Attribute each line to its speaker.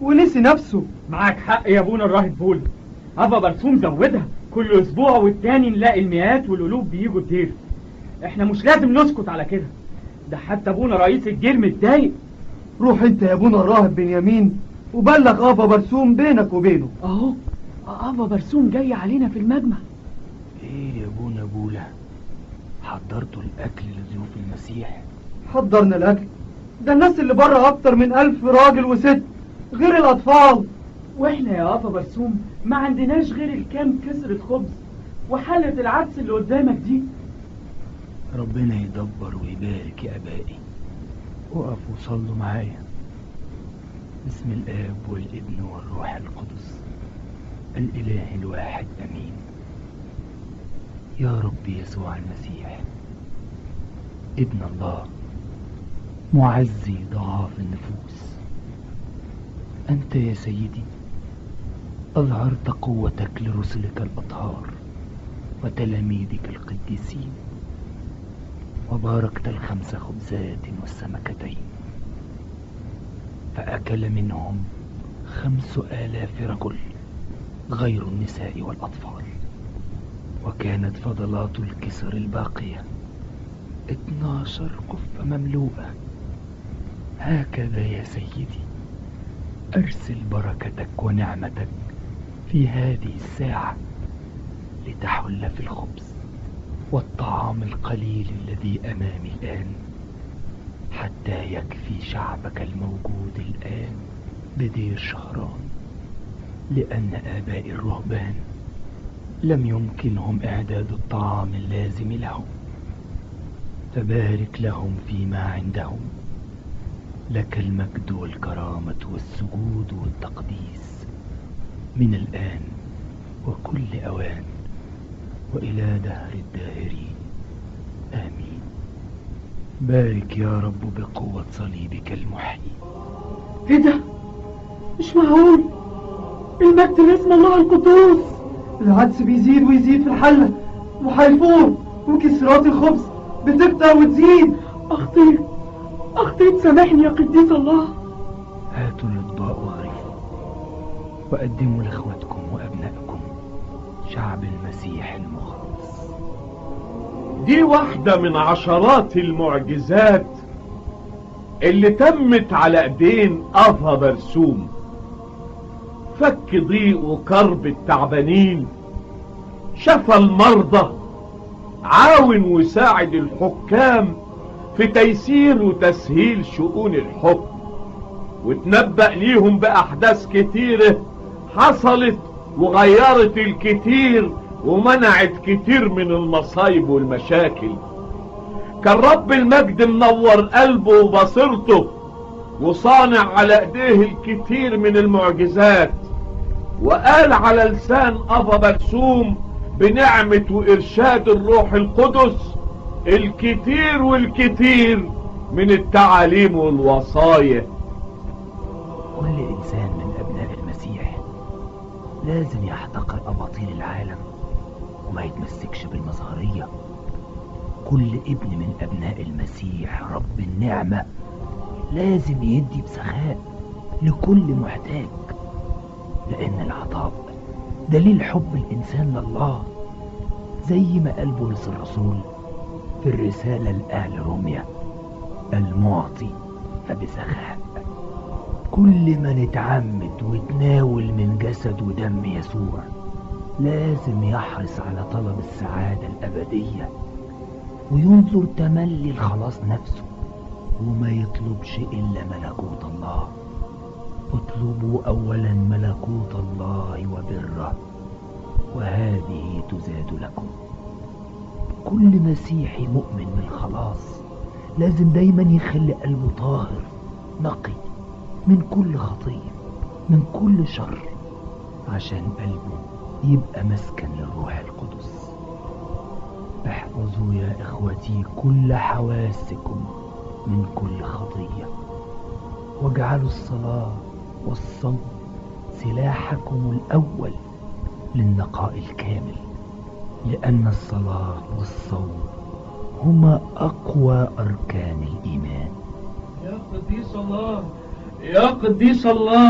Speaker 1: ونسي نفسه
Speaker 2: معاك حق يا ابونا الراهب بول ابا برسوم زودها كل اسبوع والتاني نلاقي المئات والالوف بيجوا الدير احنا مش لازم نسكت على كده ده حتى ابونا رئيس الجير متضايق
Speaker 1: روح انت يا ابونا الراهب بنيامين وبلغ ابا برسوم بينك وبينه
Speaker 2: اهو ابا برسوم جاي علينا في المجمع
Speaker 3: ايه يا ابونا بولا حضرتوا الاكل لضيوف المسيح
Speaker 1: حضرنا الاكل ده الناس اللي بره اكتر من الف راجل وست غير الاطفال
Speaker 2: واحنا يا ابا برسوم ما عندناش غير الكام كسرة خبز وحلة العدس اللي قدامك دي
Speaker 3: ربنا يدبر ويبارك يا ابائي وقفوا وصلوا معايا بسم الاب والابن والروح القدس الاله الواحد امين يا رب يسوع المسيح ابن الله معزي ضعاف النفوس انت يا سيدي اظهرت قوتك لرسلك الاطهار وتلاميذك القديسين وباركت الخمس خبزات والسمكتين فأكل منهم خمس آلاف رجل غير النساء والأطفال وكانت فضلات الكسر الباقية اتناشر قفة مملوءة هكذا يا سيدي أرسل بركتك ونعمتك في هذه الساعة لتحل في الخبز والطعام القليل الذي أمامي الآن حتى يكفي شعبك الموجود الآن بدير شهران لأن آباء الرهبان لم يمكنهم إعداد الطعام اللازم لهم فبارك لهم فيما عندهم لك المجد والكرامة والسجود والتقديس من الآن وكل أوان وإلى دهر الداهرين آمين بارك يا رب بقوة صليبك المحيي
Speaker 2: ايه ده مش معقول المجد لاسم الله القدوس
Speaker 1: العدس بيزيد ويزيد في الحلة وهيفور وكسرات الخبز بتكتر وتزيد
Speaker 2: اخطيت اخطيت سامحني يا قديس الله
Speaker 3: هاتوا الأطباق وغرفوا وقدموا لإخوتكم وأبنائكم شعب المسيح المخلص
Speaker 4: دي واحدة من عشرات المعجزات اللي تمت على ايدين افا برسوم فك ضيق وكرب التعبانين شفى المرضى عاون وساعد الحكام في تيسير وتسهيل شؤون الحكم وتنبأ ليهم بأحداث كتيرة حصلت وغيرت الكتير ومنعت كتير من المصايب والمشاكل كان رب المجد منور قلبه وبصيرته وصانع على ايديه الكتير من المعجزات وقال على لسان ابا برسوم بنعمة وارشاد الروح القدس الكتير والكتير من التعاليم والوصايا
Speaker 3: كل إنسان من أبناء المسيح لازم يحتقر أباطيل العالم وما يتمسكش بالمظهرية كل ابن من أبناء المسيح رب النعمة لازم يدي بسخاء لكل محتاج لأن العطاء دليل حب الإنسان لله زي ما قال بولس الرسول في الرسالة لأهل روميا المعطي فبسخاء كل ما نتعمد وتناول من جسد ودم يسوع لازم يحرص على طلب السعادة الأبدية وينظر تملي الخلاص نفسه وما يطلبش إلا ملكوت الله اطلبوا أولا ملكوت الله وبره وهذه تزاد لكم كل مسيحي مؤمن بالخلاص لازم دايما يخلي قلبه طاهر نقي من كل خطية من كل شر عشان قلبه يبقى مسكن للروح القدس احفظوا يا اخوتي كل حواسكم من كل خطية واجعلوا الصلاة والصوم سلاحكم الأول للنقاء الكامل لأن الصلاة والصوم هما أقوى أركان الإيمان
Speaker 2: يا قديس الله يا قديس الله